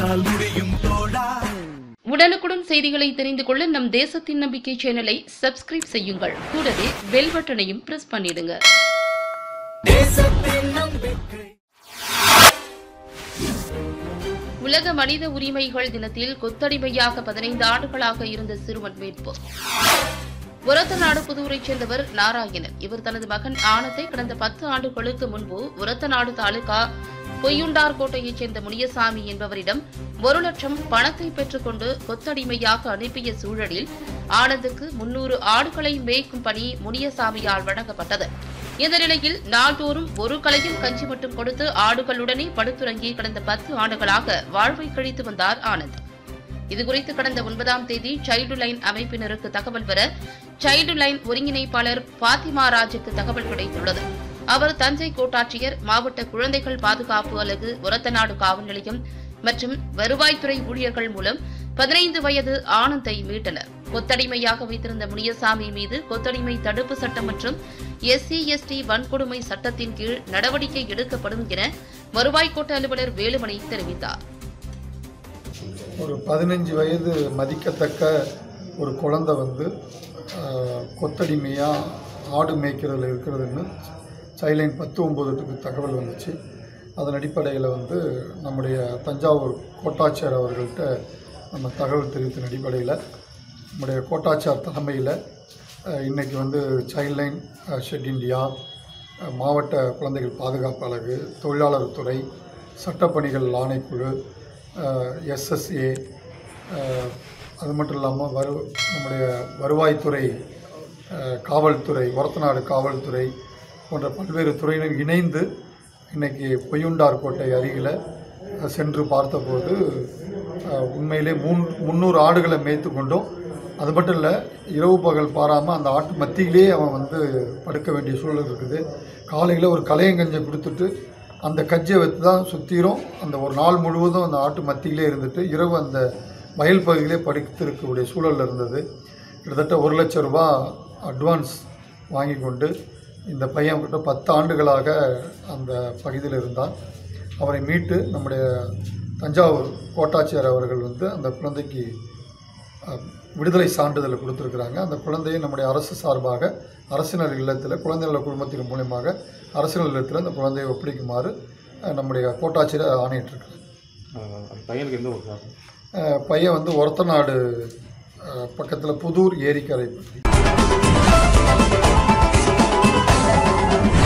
உன்னால் முடியும் தோழா உடனுக்குடன் செய்திகளை தெரிந்து கொள்ள நம் தேசத்தின் நம்பிக்கை சேனலை சப்ஸ்கிரைப் செய்யுங்கள் கூடவே பெல் பட்டனையும் பிரஸ் பண்ணிடுங்க தேசத்தின் நம்பிக்கை உலக மனித உரிமைகள் தினத்தில் கொத்தடிமையாக பதினைந்து ஆண்டுகளாக இருந்த சிறுவன் மீட்பு உரத்த நாடு புதூரைச் சேர்ந்தவர் நாராயணன் இவர் தனது மகன் ஆனத்தை கடந்த பத்து ஆண்டுகளுக்கு முன்பு உரத்த நாடு தாலுகா பொய்யுண்டார் கோட்டையைச் சேர்ந்த முனியசாமி என்பவரிடம் ஒரு லட்சம் பணத்தை பெற்றுக்கொண்டு கொத்தடிமையாக அனுப்பிய சூழலில் ஆனந்துக்கு முன்னூறு ஆடுகளை மேய்க்கும் பணி முனியசாமியால் வழங்கப்பட்டது இந்த நிலையில் நாள்தோறும் ஒரு கலையில் கஞ்சி மட்டும் கொடுத்து ஆடுகளுடனே படுத்துறங்கி கடந்த பத்து ஆண்டுகளாக வாழ்வை கழித்து வந்தார் ஆனந்த் இதுகுறித்து கடந்த ஒன்பதாம் தேதி சைல்டு லைன் அமைப்பினருக்கு தகவல் வர சைல்டு லைன் ஒருங்கிணைப்பாளர் பாத்திமா ராஜுக்கு தகவல் கிடைத்துள்ளது அவர் தஞ்சை கோட்டாட்சியர் மாவட்ட குழந்தைகள் பாதுகாப்பு அலகு ஒரத்தநாடு காவல் நிலையம் மற்றும் வருவாய்த்துறை ஊழியர்கள் மூலம் பதினைந்து வயது ஆனந்தை மீட்டனர் கொத்தடிமையாக வைத்திருந்த முனியசாமி மீது கொத்தடிமை தடுப்பு சட்டம் மற்றும் எஸ்சி எஸ்டி வன்கொடுமை சட்டத்தின் கீழ் நடவடிக்கை எடுக்கப்படும் என வருவாய் கோட்ட அலுவலர் வேலுமணி தெரிவித்தார் ஒரு பதினஞ்சு வயது மதிக்கத்தக்க ஒரு குழந்தை வந்து ஆஹ், கொத்தடிமையாக ஆடு மேய்க்கிறதுல இருக்கிறதுன்னு சைலைன் பத்து ஒம்போதுக்கு தகவல் வந்துச்சு அதன் அடிப்படையில் வந்து நம்முடைய தஞ்சாவூர் கோட்டாட்சியர் அவர்கள்ட்ட நம்ம தகவல் தெரிவித்தின் அடிப்படையில் நம்முடைய கோட்டாட்சியர் தலைமையில் அஹ், இன்னைக்கு வந்து சைல்ட் லைன் ஷெட் இந்தியா அஹ், மாவட்ட குழந்தைகள் பாதுகாப்பு அலகு தொழிலாளர் துறை சட்டப்பணிகள் ஆணைக்குழு எஸ்எஸ்ஏ அது மட்டும் இல்லாமல் வரு நம்முடைய வருவாய்த்துறை அஹ், காவல்துறை ஒரத்தநாடு காவல்துறை போன்ற பல்வேறு துறையினர் இணைந்து இன்னைக்கு பொய்யுண்டார் கோட்டை அருகில் அஹ், சென்று பார்த்தபோது அஹ், உண்மையிலே மூன் முந்நூறு ஆடுகளை மேய்த்து கொண்டும் அது மட்டும் இல்லை இரவு பகல் பாராமல் அந்த ஆட்டு மத்தியிலே அவன் வந்து படுக்க வேண்டிய சூழல் இருக்குது காலையில் ஒரு கலையங்கஞ்சை கொடுத்துட்டு அந்த கஞ்சியை வச்சு தான் சுற்றிரும் அந்த ஒரு நாள் முழுவதும் அந்த ஆட்டு மத்தியிலே இருந்துட்டு இரவு அந்த வயல் பகுதியிலே படுத்திருக்கக்கூடிய சூழல் இருந்தது கிட்டத்தட்ட ஒரு லட்சம் ரூபாய் அட்வான்ஸ் வாங்கி கொண்டு இந்த பையன் கிட்ட பத்து ஆண்டுகளாக அந்த பகுதியில் இருந்தான் அவரை மீட்டு நம்முடைய தஞ்சாவூர் கோட்டாட்சியர் அவர்கள் வந்து அந்த குழந்தைக்கு அஹ், விடுதலை சான்றிதழ் கொடுத்துருக்குறாங்க அந்த குழந்தையை நம்முடைய அரசு சார்பாக அரசினர் இல்லத்தில் குழந்தை நல குழுமத்தின் மூலயமாக அரசினர் இல்லத்தில் அந்த குழந்தையை ஒப்படைக்குமாறு அஹ், நம்முடைய கோட்டாட்சியர் ஆணையிட்டிருக்கிறாங்க ஆஹ் அந்த பையனுக்கு எந்த ஒரு காரணம் அஹ், பையன் வந்து ஒரத்தநாடு பக்கத்தில் புதூர் ஏரிக்கரை பகுதி